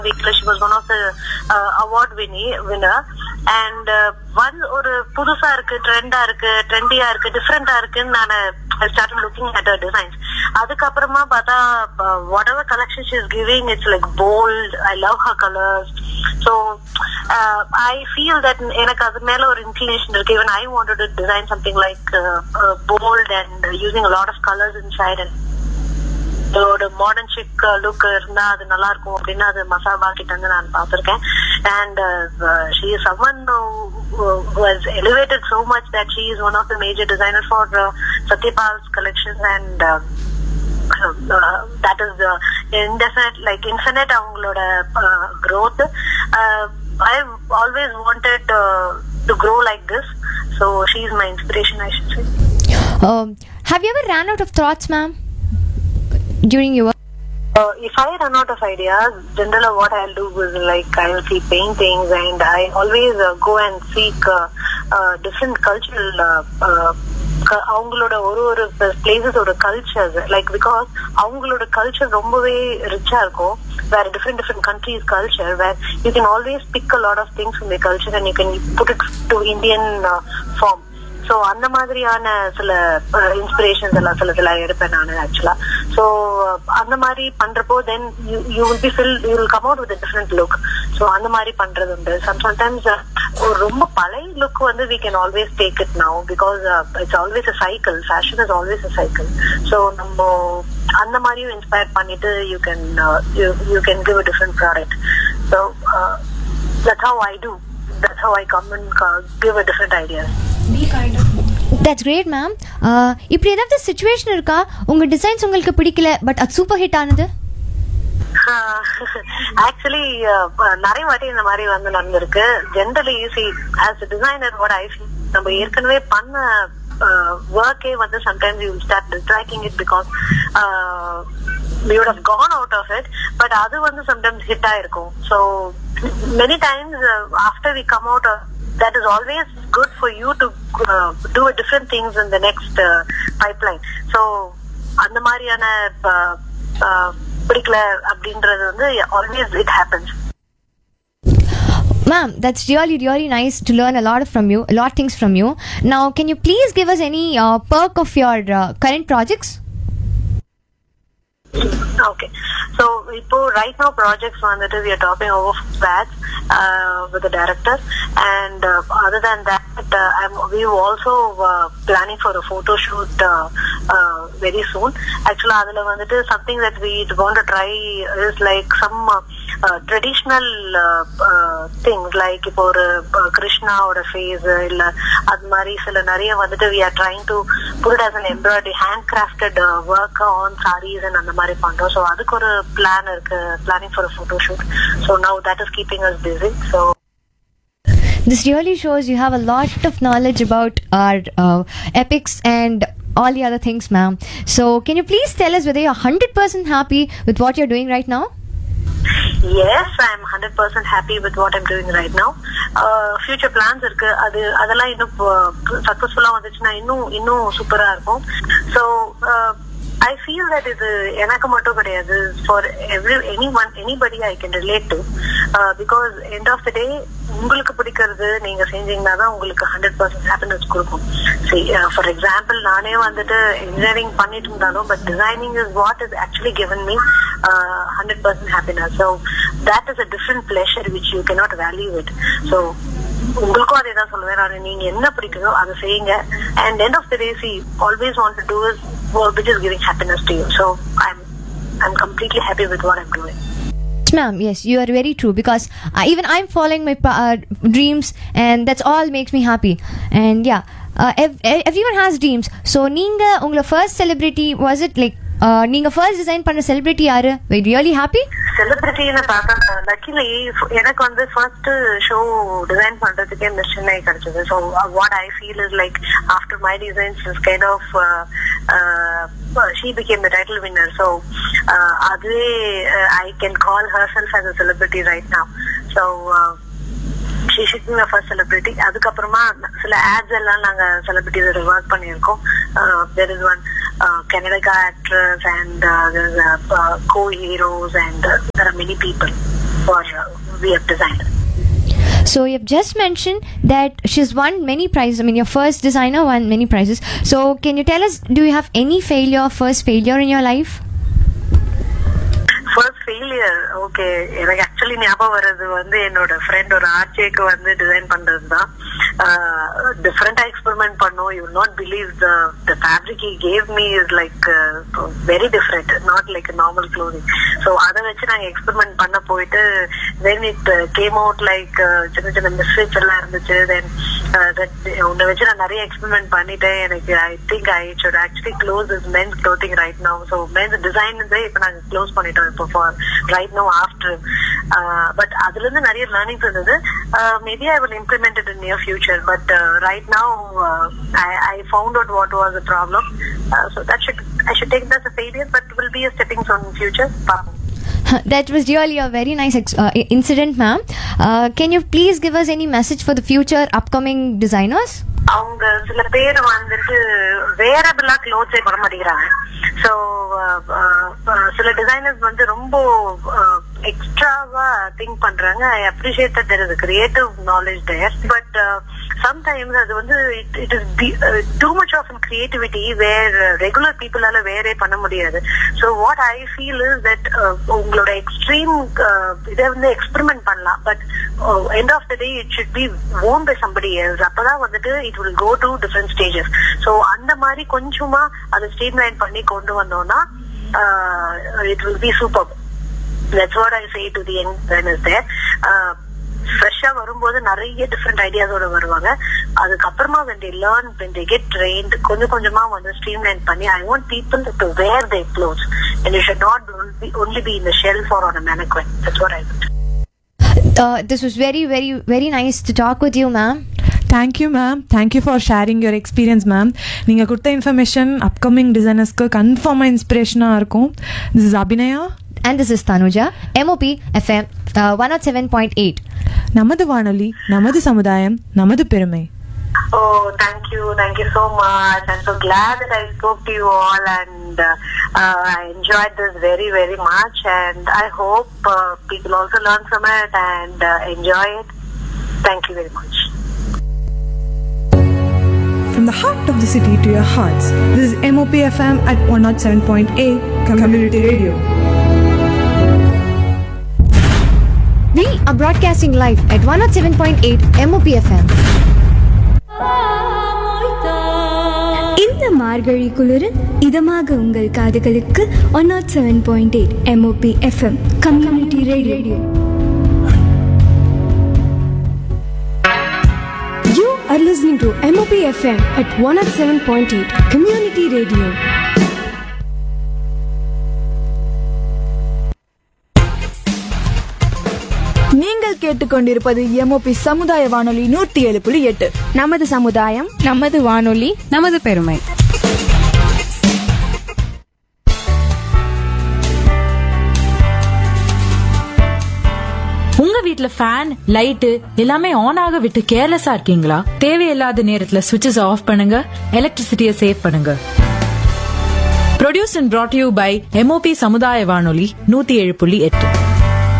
வீக்ல she was one of the award வினி winner and one ஒரு புதுசா இருக்கு ட்ரெண்டா இருக்கு ட்ரெண்டியா இருக்கு டிஃப்ரெண்டா இருக்குன்னு நான் ஸ்டார்ட் லுக்கிங் அட் டிசைன்ஸ் அதுக்கப்புறமா பார்த்தா whatever collection she is giving it's like bold I love her colours so I feel that எனக்கு அது மேல ஒரு இன்க்ளினேஷன் இருக்கு even I wanted to design something like bold and using lot of colours inside and ஒரு modern chic look இருந்தா அது நல்லா இருக்கும் அப்படின்னு அது மசாபா கிட்ட இருந்து நான் பார்த்திருக்கேன் and she is someone was elevated so much that she is one of the major designers for uh, Satyapal's collections and uh, uh, that is uh, indefinite like infinite அவங்களோட uh, growth uh, I've always wanted uh, to grow like this so she is my inspiration I should say Um, have you ever ran out of thoughts, ma'am, during your work? Uh, if I run out of ideas, generally what I'll do is like I will keep paintings and I always uh, go and seek uh, uh, different cultural uh, uh, க- அவங்களோட ஒரு ஒரு பிளேசஸோட cultures like because அவங்களோட culture ரொம்பவே ரிச்சா இருக்கும் வேற different different countries culture where you can always pick a lot of things in the culture and you can put it to Indian form so அந்த மாதிரியான சில இன்ஸ்பிரேஷன்ஸ் எல்லாம் சிலதெல்லாம் எடுப்பேன் நான் ஆக்சுவலா ஸோ அந்த மாதிரி பண்றப்போ then you will be fill you will come out with different look so அந்த மாதிரி பண்றது உண்டு சம் சம்டைம்ஸ் ஒரு ரொம்ப பழைய லுக் வந்து we can always take it now because it's always a cycle fashion is always a cycle so நம்ம அந்த மாதிரியும் இன்ஸ்பயர் பண்ணிட்டு you can you can give a different product so that's how I do that's how I come and give a different ideas that's great ma'am இப்படி ஏதாவது situation இருக்கா உங்க designs உங்களுக்கு பிடிக்கல பட் அது சூப்பர் ஹிட் ஆனது actually நிறைய வாட்டி இந்த மாதிரி வந்து நடந்திருக்கு generally see as designer what I நம்ம ஏற்கனவே பண்ண ஒர்க்கே வந்து sometimes you start distracting it because we would have gone out of it but அது வந்து sometimes hit ஆயிருக்கும் so many times uh, after we come out of that is always good for you to uh, do a different things in the next uh, pipeline so அந்த மாதிரியான uh, uh, பிடிக்கல அப்படின்றது வந்து always it happens Ma'am, that's really, really nice to learn a lot from you, a lot of things from you. Now, can you please give us any uh, perk of your uh, current projects? Okay so இப்போ right no projects வந்துட்டு we are topping over patch with director and other then that we also planning for a photo shoot very soon actually அதுல வந்துட்டு something that we want try is like some traditional things like இப்போ ஒரு கிருஷ்ணாவோட face இல்ல அது மாதிரி சில நிறைய வந்துட்டு we are trying to put us an embroidery hand crafted work on sarees அந்த மாதிரி பண்றோம் ஸோ அதுக்கு ஒரு பிளான் இருக்கு planning for photo shoot so now that is keeping us busy so This really shows you have a lot of knowledge about our uh, epics and all the other things, ma'am. So, can you please tell us whether you're 100% happy with what you're doing right now? Yes I am hundred percent happy with what I'm doing right now future plans இருக்கு அது அதெல்லாம் இன்னும் சக்சஸ்ஃபுல்லா வந்துச்சுன்னா இன்னும் இன்னும் சூப்பரா இருக்கும் ஸோ ஐ ஃபீல் தட் இது எனக்கு மட்டும் கிடையாது for every any one anybody I can relate to because end of the day உங்களுக்கு பிடிக்கிறது நீங்க செஞ்சீங்கன்னா தான் உங்களுக்கு ஹண்ட்ரட் பர்சன்ட் ஹாப்பினஸ் கொடுக்கும் சரி ஃபார் எக்ஸாம்பிள் நானே வந்துட்டு இன்ஜினியரிங் பண்ணிட்டு இருந்தாலும் but designing is what is actually given me hundred percent happiness so that is a different pleasure which you cannot value it so உங்களுக்கும் அதே தான் சொல்லுவேன் நான் நீங்க என்ன பிடிக்குதோ அதை செய்யுங்க and end of the day see always want to do is which is giving happiness to you so I am I am completely happy with what I'm doing Yes, ma'am. Yes, you are very true because uh, even I'm following my pa- uh, dreams, and that's all makes me happy. And yeah, uh, ev- ev- everyone has dreams. So, நீங்க உங்களோட first celebrity was it like uh, நீங்க first design பண்ண celebrity யாரு? Were you really happy? செலிபிரிட்டின்னு பார்த்தா luckily எனக்கு வந்து first show design பண்றதுக்கே miss Chennai கிடைச்சது so what I feel is like after my designs is kind of she became the title winner so அதுவே I can call herself as a celebrity right now so she should be first celebrity அதுக்கப்புறமா சில ads எல்லாம் நாங்க செலிபிரிட்டிஸோட work பண்ணியிருக்கோம் there is one Kannada actress and co heroes and there are many people for uh, we have designed. So you've just mentioned that she's won many prizes. I mean, your first designer won many prizes. So can you tell us, do you have any failure, first failure in your life? First failure okay எனக்கு actually ஞாபகம் வர்றது வந்து என்னோட friend ஒரு ஆர்ச்சேக்கு வந்து design பண்றது தான் டிஃப்ரெண்டா எக்ஸ்பெரிமெண்ட் பண்ணோம் you not believe the the fabric he gave me is like very different not like normal clothing so அதை வச்சு நாங்கள் எக்ஸ்பெரிமெண்ட் பண்ண போயிட்டு then it came out like சின்ன சின்ன மிஸ்டேக்ஸ் எல்லாம் இருந்துச்சு தென் உன்னை வச்சு நான் நிறைய எக்ஸ்பெரிமெண்ட் பண்ணிட்டேன் எனக்கு I think I should actually close is men's clothing right now so men's design இப்போ நாங்கள் க்ளோஸ் பண்ணிட்டோம் இப்போ for right now after but அதுல இருந்து நிறைய லேர்னிங்ஸ் இருந்தது maybe I will implement it in near future but right now I found out what was the problem so that should I should take this a failure but will be a stepping stone in future பார்ப்போம் that was really a very nice ex- uh, i- incident, ma'am. Uh, can you please give us any message for the future upcoming designers? அவங்க சில பேர் வந்துட்டு வேரபிளா க்ளோத்ஸே பண்ண மாட்டேங்கிறாங்க so சில designers வந்து ரொம்ப எக்ஸ்ட்ராவா திங்க் பண்றாங்க I appreciate that there is creative knowledge there but sometimes அது வந்து it is too much of creativity where regular பீப்புளால வேறே பண்ண முடியாது so what I feel is that உங்களோட எக்ஸ்ட்ரீம் இதை வந்து எக்ஸ்பெரிமெண்ட் பண்ணலாம் but end of the day it should be own by somebody else அப்பதான் வந்துட்டு it will go to different stages so அந்த மாதிரி கொஞ்சமா அதை ஸ்ட்ரீம் லைன் பண்ணி கொண்டு வந்தோம்னா it will be super that's what I say to the young is there ஃப்ரெஷ்ஷா வரும்போது நிறைய டிஃப்ரெண்ட் ஐடியாஸோட வருவாங்க அதுக்கப்புறமா when they learn when they get trained கொஞ்சம் கொஞ்சமா வந்து ஸ்ட்ரீம் லைன் பண்ணி I want people to wear their clothes and you should not only, only be in the shelf or on a mannequin that's what I would Uh, this was very, very, very nice to talk with you, ma'am. Thank you ma'am thank you for sharing your experience ma'am நீங்கள் கொடுத்த information upcoming டிசைனர்ஸ்க்கு கன்ஃபார்மாக இன்ஸ்பிரேஷனாக இருக்கும் this is Abinaya And this is Tanuja, MOP FM uh, 107.8. நமது வானொலி நமது சமுதாயம் நமது பெருமை Oh, thank you. Thank you so much. I'm so glad that I spoke to you all and uh, uh, I enjoyed this very, very much. And I hope uh, people also learn from it and uh, enjoy it. Thank you very much. From the heart of the city to your hearts, this is MOP FM at 107.8 Community Radio. We are broadcasting live at 107.8 MOP FM. இந்த மார்கழி குளிரில் இதமாக உங்கள் காதுகளுக்கு one nought seven point eight MOP FM community radio you are listening to MOP FM at one nought seven point eight community radio நீங்கள் கேட்டுக்கொண்டிருப்பது MOP சமுதாய வானொலி நூத்தி ஏழு புள்ளி எட்டு நமது சமுதாயம் நமது வானொலி நமது பெருமை உங்க வீட்ல ஃபேன் லைட் எல்லாமே ஆன் ஆக விட்டு கேர்லெஸ்ஸா இருக்கீங்களா தேவையில்லாத நேரத்துல சுவிட்சஸ் ஆஃப் பண்ணுங்க எலக்ட்ரிசிட்டியை சேவ் பண்ணுங்க produce and brought you by MOP சமுதாய வானொலி நூத்தி ஏழு புள்ளி எட்டு